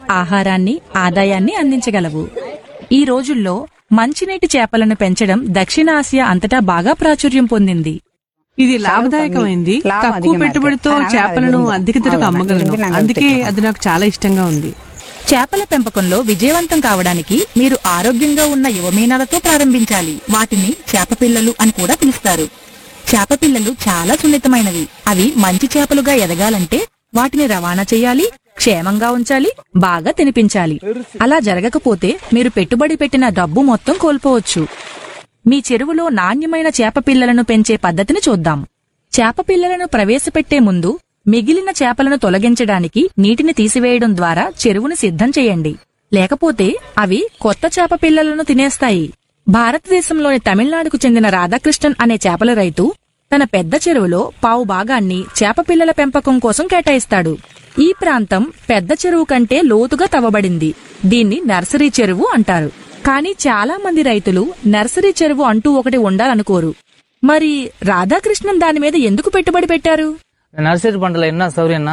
ఆహారాన్ని ఆదాయాన్ని అందించగలవు ఈ రోజుల్లో మంచినీటి చేపలను పెంచడం దక్షిణాసియా అంతటా బాగా ప్రాచుర్యం పొందింది ఇది లాభదాయకమైంది లాభం తక్కువ అధిక పెట్టుబడితో మార్కెట్. చేపలను అవును. అద్దెకి తిరగ అవును. అమ్మగలను అందుకే నాకు అందుకే గుర్తు. అది నాకు చాలా ఇష్టంగా ఉంది చేపల పెంపకంలో విజయవంతం కావడానికి మీరు ఆరోగ్యంగా ఉన్న యువమీనాలతో ప్రారంభించాలి వాటిని చేప పిల్లలు అని కూడా పిలుస్తారు చేప పిల్లలు చాలా సున్నితమైనవి అవి మంచి చేపలుగా ఎదగాలంటే వాటిని రవాణా చేయాలి క్షేమంగా ఉంచాలి బాగా తినిపించాలి అలా జరగకపోతే మీరు పెట్టుబడి పెట్టిన డబ్బు మొత్తం కోల్పోవచ్చు మీ చెరువులో నాణ్యమైన చేప పిల్లలను పెంచే పద్ధతిని చూద్దాం చేప పిల్లలను ప్రవేశపెట్టే ముందు మిగిలిన చేపలను తొలగించడానికి నీటిని తీసివేయడం ద్వారా చెరువును సిద్ధం చేయండి లేకపోతే అవి కొత్త చేప పిల్లలను తినేస్తాయి భారతదేశంలోని తమిళనాడుకు చెందిన రాధాకృష్ణన్ అనే చేపల రైతు తన పెద్ద చెరువులో పావు భాగాన్ని చేప పిల్లల పెంపకం కోసం కేటాయిస్తాడు ఈ ప్రాంతం పెద్ద చెరువు కంటే లోతుగా తవ్వబడింది దీన్ని నర్సరీ చెరువు అంటారు కానీ చాలా మంది రైతులు నర్సరీ చెరువు అంటూ ఒకటి ఉండాలనుకోరు మరి రాధాకృష్ణన్ దాని మీద ఎందుకు పెట్టుబడి పెట్టారు நர்சரி பண்றதுல என்ன சௌரியம்னா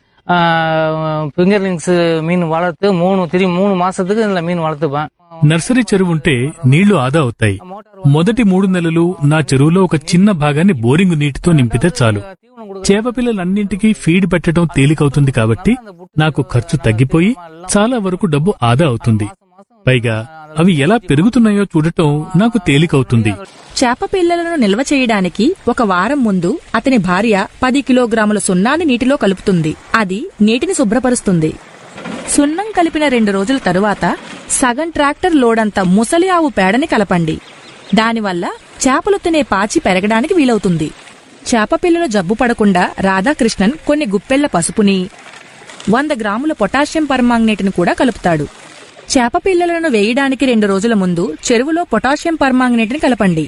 ஃபிங்கர்லிங்ஸ் மீன் வளர்த்து மூணு திரி மூணு மாசத்துக்கு இதுல மீன் வளர்த்துப்பேன் నర్సరీ చెరువు ఉంటే నీళ్లు ఆదా అవుతాయి మొదటి మూడు నెలలు నా చెరువులో ఒక చిన్న భాగాన్ని బోరింగ్ నీటితో నింపితే చాలు చేప పిల్లలన్నింటికీ ఫీడ్ పెట్టడం తేలికవుతుంది కాబట్టి నాకు ఖర్చు తగ్గిపోయి చాలా వరకు డబ్బు ఆదా అవుతుంది పైగా అవి ఎలా పెరుగుతున్నాయో చూడటం నాకు తేలికవుతుంది చేప పిల్లలను నిల్వ చేయడానికి ఒక వారం ముందు అతని భార్య పది కిలోగ్రాముల సున్నాన్ని నీటిలో కలుపుతుంది అది నీటిని శుభ్రపరుస్తుంది సున్నం కలిపిన రెండు రోజుల తరువాత సగం ట్రాక్టర్ లోడంత ముసలి ఆవు పేడని కలపండి దానివల్ల చేపలు తినే పాచి పెరగడానికి వీలవుతుంది చేప పిల్లలు జబ్బు పడకుండా రాధాకృష్ణన్ కొన్ని గుప్పెళ్ల పసుపుని వంద గ్రాముల పొటాషియం పర్మాంగనేట్ని కూడా కలుపుతాడు చేప పిల్లలను వేయడానికి రెండు రోజుల ముందు చెరువులో పొటాషియం పర్మాంగనేట్ని కలపండి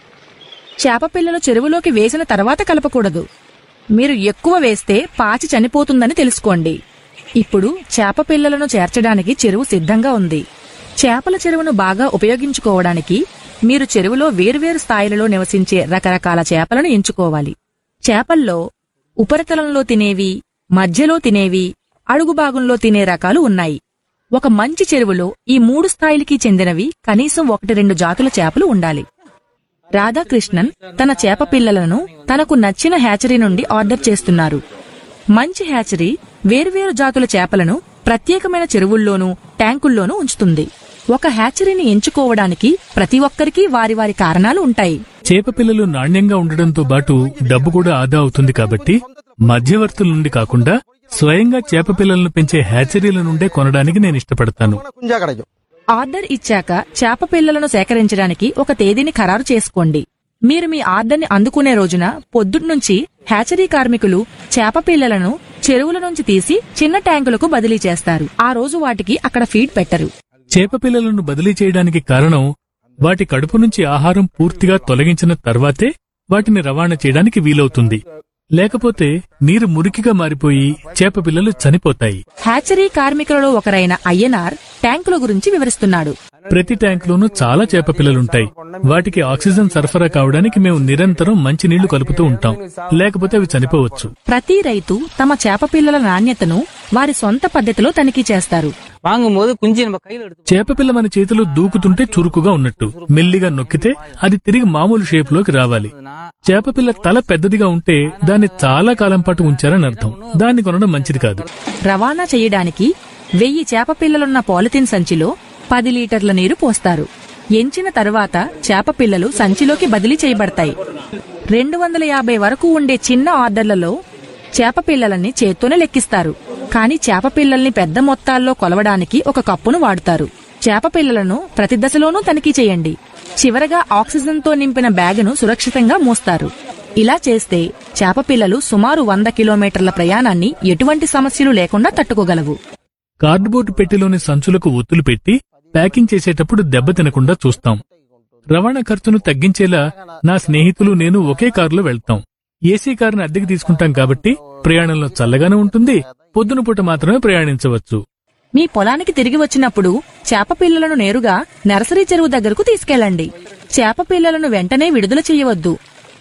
చేప పిల్లలు చెరువులోకి వేసిన తర్వాత కలపకూడదు మీరు ఎక్కువ వేస్తే పాచి చనిపోతుందని తెలుసుకోండి ఇప్పుడు చేప పిల్లలను చేర్చడానికి చెరువు సిద్ధంగా ఉంది చేపల చెరువును బాగా ఉపయోగించుకోవడానికి మీరు చెరువులో వేర్వేరు స్థాయిలలో నివసించే రకరకాల చేపలను ఎంచుకోవాలి చేపల్లో ఉపరితలంలో తినేవి మధ్యలో తినేవి అడుగు భాగంలో తినే రకాలు ఉన్నాయి ఒక మంచి చెరువులో ఈ మూడు స్థాయిలకి చెందినవి కనీసం ఒకటి రెండు జాతుల చేపలు ఉండాలి రాధాకృష్ణన్ తన చేప పిల్లలను తనకు నచ్చిన హ్యాచరీ నుండి ఆర్డర్ చేస్తున్నారు మంచి హ్యాచరీ వేర్వేరు జాతుల చేపలను ప్రత్యేకమైన చెరువుల్లోనూ ట్యాంకుల్లోనూ ఉంచుతుంది ఒక హ్యాచరీని ఎంచుకోవడానికి ప్రతి ఒక్కరికి వారి వారి కారణాలు ఉంటాయి చేప పిల్లలు నాణ్యంగా ఉండడంతో పాటు డబ్బు కూడా ఆదా అవుతుంది కాబట్టి మధ్యవర్తుల నుండి కాకుండా స్వయంగా చేప పిల్లలను పెంచే హ్యాచరీల నుండే కొనడానికి నేను ఇష్టపడతాను குஞ்சா கிடைக்கும் ఆర్డర్ ఇచ్చాక చేప పిల్లలను సేకరించడానికి ఒక తేదీని ఖరారు చేసుకోండి మీరు మీ ఆర్డర్ని అందుకునే రోజున పొద్దున్నుంచి హ్యాచరీ కార్మికులు చేప పిల్లలను చెరువుల నుంచి తీసి చిన్న ట్యాంకులకు బదిలీ చేస్తారు ఆ రోజు వాటికి అక్కడ ఫీడ్ పెట్టరు చేప పిల్లలను బదిలీ చేయడానికి కారణం వాటి కడుపు నుంచి ఆహారం పూర్తిగా తొలగించిన తర్వాతే వాటిని రవాణా చేయడానికి వీలవుతుంది లేకపోతే నీరు మురికిగా మారిపోయి చేప పిల్లలు చనిపోతాయి హ్యాచరీ కార్మికులలో ఒకరైన అయ్యనార్ ట్యాంకుల గురించి వివరిస్తున్నాడు ప్రతి ట్యాంకులోనూ చాలా చేప పిల్లలుంటాయి వాటికి ఆక్సిజన్ సరఫరా కావడానికి మేము నిరంతరం మంచి నీళ్లు కలుపుతూ ఉంటాం లేకపోతే అవి చనిపోవచ్చు ప్రతి రైతు తమ చేప పిల్లల నాణ్యతను వారి సొంత పద్ధతిలో తనిఖీ చేస్తారు வாங்கும்போது குஞ்சு நம்ம கையில எடுத்து చేప పిల్ల మన చేతిలో దూకుతుంటే చురుకుగా ఉన్నట్టు మెల్లిగా నొక్కితే అది తిరిగి మామూలు షేప్ లోకి రావాలి చేప పిల్ల తల పెద్దదిగా ఉంటే దాన్ని చాలా కాలం పాటు ఉంచారని అర్థం దాన్ని కొనడం మంచిది కాదు రవాణా చేయడానికి వెయ్యి చేప పిల్లలున్న పాలిథిన్ సంచిలో పది లీటర్ల నీరు పోస్తారు ఎంచిన తరువాత చేప పిల్లలు సంచిలోకి బదిలీ చేయబడతాయి రెండు వందల యాభై వరకు ఉండే చిన్న ఆర్డర్లలో చేప పిల్లలని చేత్తోనే లెక్కిస్తారు కానీ చేప పిల్లల్ని పెద్ద మొత్తాల్లో కొలవడానికి ఒక కప్పును వాడుతారు చేప పిల్లలను ప్రతి దశలోనూ తనిఖీ చేయండి చివరగా ఆక్సిజన్తో నింపిన బ్యాగును సురక్షితంగా మోస్తారు ఇలా చేస్తే చేప పిల్లలు సుమారు వంద కిలోమీటర్ల ప్రయాణాన్ని ఎటువంటి సమస్యలు లేకుండా తట్టుకోగలవు కార్డుబోర్డు పెట్టెలోని సంచులకు ఒత్తులు పెట్టి ప్యాకింగ్ చేసేటప్పుడు దెబ్బ తినకుండా చూస్తాం రవాణా ఖర్చును తగ్గించేలా నా స్నేహితులు నేను ఒకే కారులో వెళ్తాం ఏసీ కారుని అద్దెకి తీసుకుంటాం కాబట్టి ప్రయాణంలో చల్లగానే ఉంటుంది పొద్దున పూట మాత్రమే ప్రయాణించవచ్చు మీ పొలానికి తిరిగి వచ్చినప్పుడు చేప పిల్లలను నేరుగా నర్సరీ చెరువు దగ్గరకు తీసుకెళ్ళండి చేప పిల్లలను వెంటనే విడుదల చేయవద్దు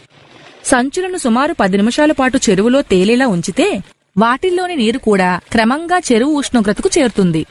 సంచులను సుమారు పది నిమిషాల పాటు చెరువులో తేలేలా ఉంచితే వాటిల్లోని నీరు కూడా క్రమంగా చెరువు ఉష్ణోగ్రతకు చేరుతుంది